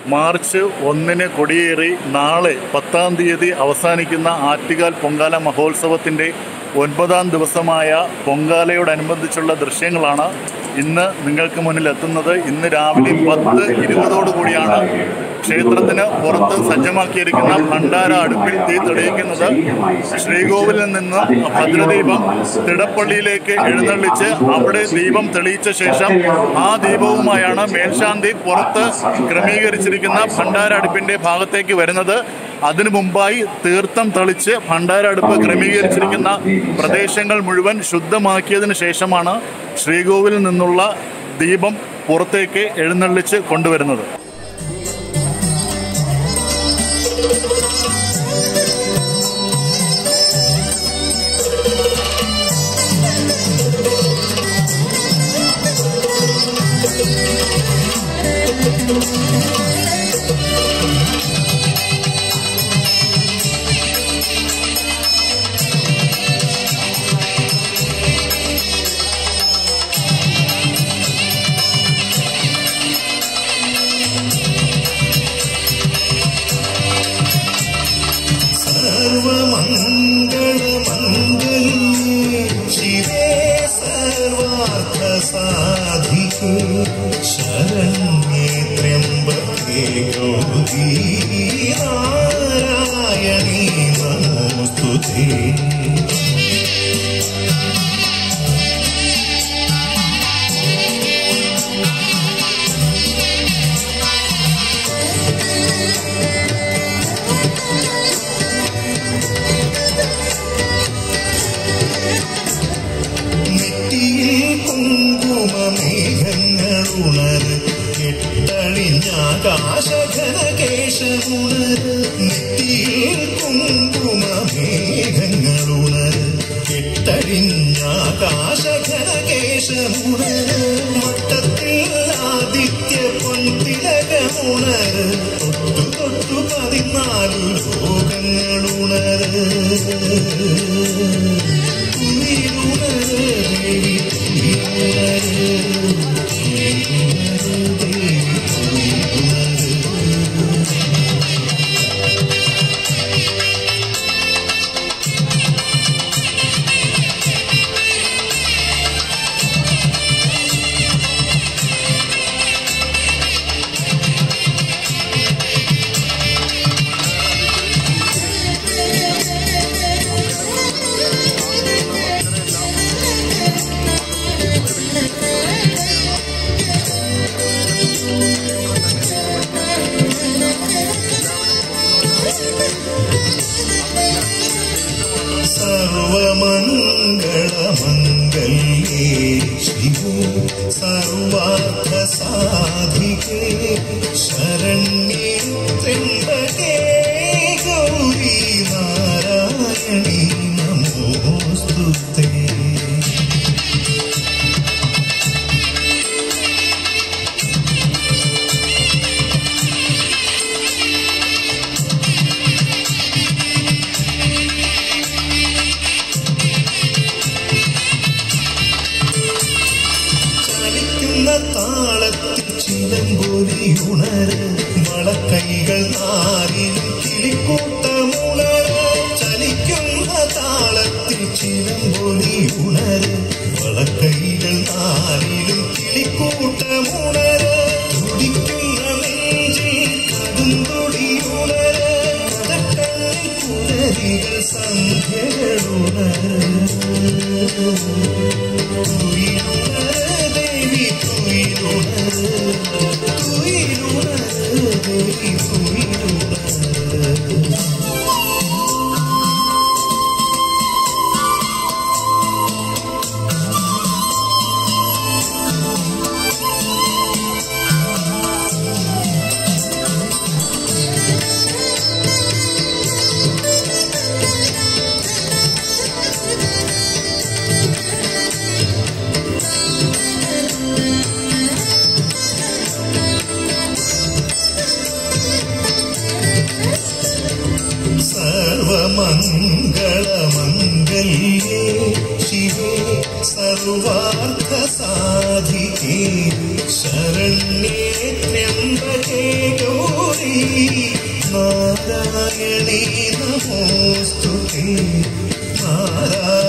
March ഒന്നിന് കൊടിയേറി നാളെ പത്താം തീയതി അവസാനിക്കുന്ന ആറ്റുകാൽ പൊങ്കാല മഹോത്സവത്തിൻ്റെ ഒൻപതാം ദിവസമായ പൊങ്കാലയോടനുബന്ധിച്ചുള്ള ദൃശ്യങ്ങളാണ് ഇന്ന് നിങ്ങൾക്ക് മുന്നിൽ എത്തുന്നത് ഇന്ന് രാവിലെ പത്ത് ഇരുപതോടു കൂടിയാണ് ക്ഷേത്രത്തിന് പുറത്ത് സജ്ജമാക്കിയിരിക്കുന്ന ഭണ്ഡാര അടുപ്പിൽ തീ തെളിയിക്കുന്നത് ശ്രീകോവിലിൽ നിന്ന് ഭദ്രദീപം തിടപ്പള്ളിയിലേക്ക് എഴുന്നള്ളിച്ച് അവിടെ ദീപം തെളിയിച്ച ശേഷം ആ ദീപവുമായാണ് മേൽശാന്തി പുറത്ത് ക്രമീകരിച്ചിരിക്കുന്ന ഭണ്ഡാര അടുപ്പിന്റെ ഭാഗത്തേക്ക് വരുന്നത് അതിനു മുമ്പായി തീർത്ഥം തെളിച്ച് ഭണ്ഡാര അടുപ്പ് ക്രമീകരിച്ചിരിക്കുന്ന പ്രദേശങ്ങൾ മുഴുവൻ ശുദ്ധമാക്കിയതിനു ശേഷമാണ് ശ്രീകോവിലിൽ നിന്നുള്ള ദീപം പുറത്തേക്ക് എഴുന്നള്ളിച്ച് കൊണ്ടുവരുന്നത് സർവമംഗളമംഗല്യേ ശിവേ സർവാർത്ഥസാധികേ ശരണ്യേ ത്രയംബകേ ഗൗരി നാരായണീ നമോസ്തുതേ നെറ്റിയിൽ കുങ്കുമമേഘങ്ങളുണര് കെട്ടണിഞ്ഞാകാശഘനകേശമുണര് നെറ്റിയിൽ കുങ്കുമമേഘങ്ങളുണര് കെട്ടഴിഞ്ഞാകാശഘനകേശമുണര് മട്ടത്തിൽ ആദിത്യ പൊൻതിലകമുണര് തൊട്ടു തൊട്ടു പതിനാലു ലോകങ്ങളുണര് സർവമംഗളമംഗല്യേ ശിവോ സർവാർത്ഥസാധികേ ശരണ്യേ ത്രയംബകേ ഗൗരി നാരായണീ നമോസ്തുതേ ചലിക്കുന്ന താളത്തിൽ ചിലങ്കൊലി ഉണര് വളക്കൈകൾ നാരിലും കിളിക്കൂട്ടമുണര് ചലിക്കുന്ന താളത്തിൽ ചിലങ്കൊലി ഉണര് വളക്കൈകൾ നാരിലും കിളിക്കൂട്ടമുണര് തുടിക്കുന്ന നെഞ്ചിൽ കടുംതൊടി ഉണര് കടക്കണ്ണിൽ പുലരികൾ സന്ധ്യകളുണര് ദേവി തുയിലുണര് തുയിലുണര് ദേവി തുയിലുണര് സർവമംഗളമംഗല്യേ ശിവേ സർവാർത്ഥസാധികേ ശരണ്യേ ത്രയംബകേ ഗൗരി നാരായണീ നമോസ്തുതേ നാരായണീ